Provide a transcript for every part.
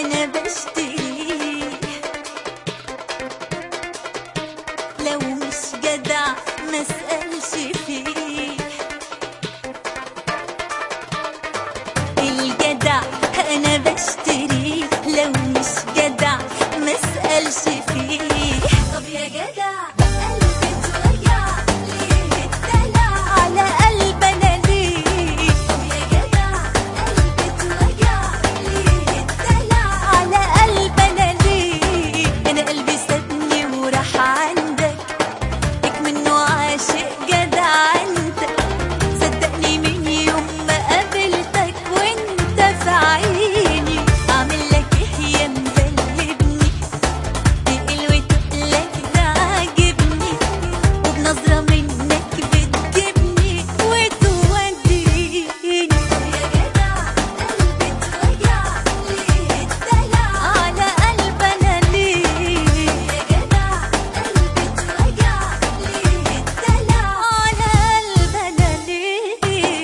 انا بشتريه لو مش جدع ما اسالش فيه الجدع انا بشتريه لو مش جدع ما اسالش فيه طب يا جدع قلبي اتوجع ليه الدلع على قلب انا ليه طب يا جدع قلبي اتوجع ليه الدلع على قلب انا ليه انا قلبي سابني وراح عندك لك منه عاشق جدع انت صدقني من يوم ما قابلتك وانت في عيني اعمل لك ايه يا مغلبني تقل وتقلك ده عاجبني وبنظرة منك بتجيبني وتوديني يا جدع قلبي اتوجع ليه الدلع على قلب انا ليه يا جدع قلبي اتوجع ليه الدلع على قلب انا ليه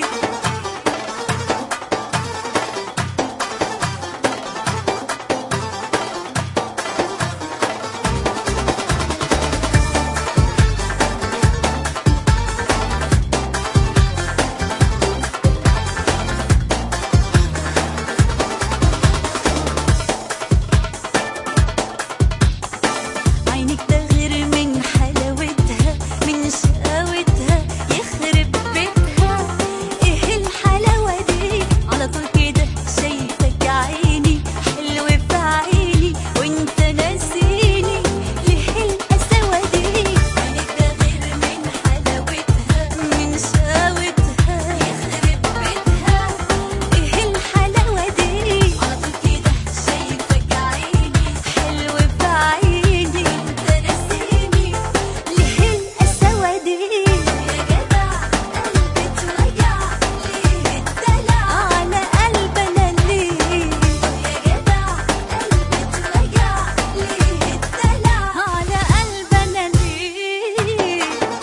عينك ده غير من حلاوتها من شقاوتها يخرب بيتها ايه الحلاوة دي على طول كده شايفك عيني حلو في عيني وانت ناسيني ليه القساوة دي عينك ده غير من حلاوتها من شقاوتها يخرب بيتها ايه الحلاوة دي على طول كده شايفك عيني حلو في عيني انت ناسيني ليه القساوة دي يا جدع قلبي اتوجع ليه الدلع على قلب انا ليه يا جدع قلبي اتوجع ليه الدلع على قلب انا ليه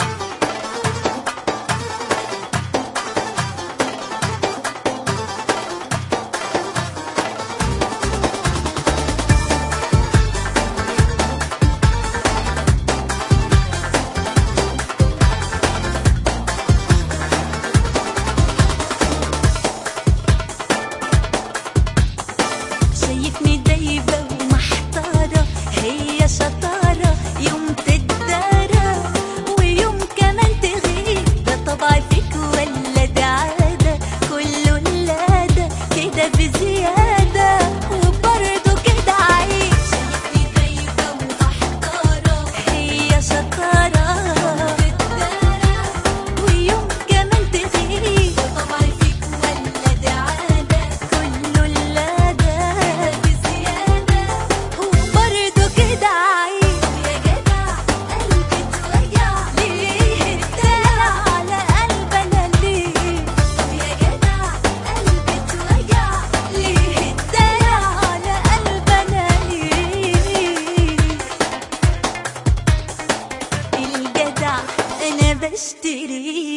شايفني دايبة ومحتارة هي شطارة يوم تدارى ويوم كمان تغيب ده طبع فيك ولا ده عادة كله لاده كده بزيادة وبرضه كده عيب شايفني دايبة ومحتارة هي شطارة تدارى ويوم كمان تغيب ده طبع فيك ولا ده عادة كله لاده بزيادة وبرضه كده عيب يا جدع قلبي اتوجع ليه الدلع على قلب انا ليه طب يا جدع قلبي اتوجع ليه الدلع على قلب انا ليه الجدع انا بشتريه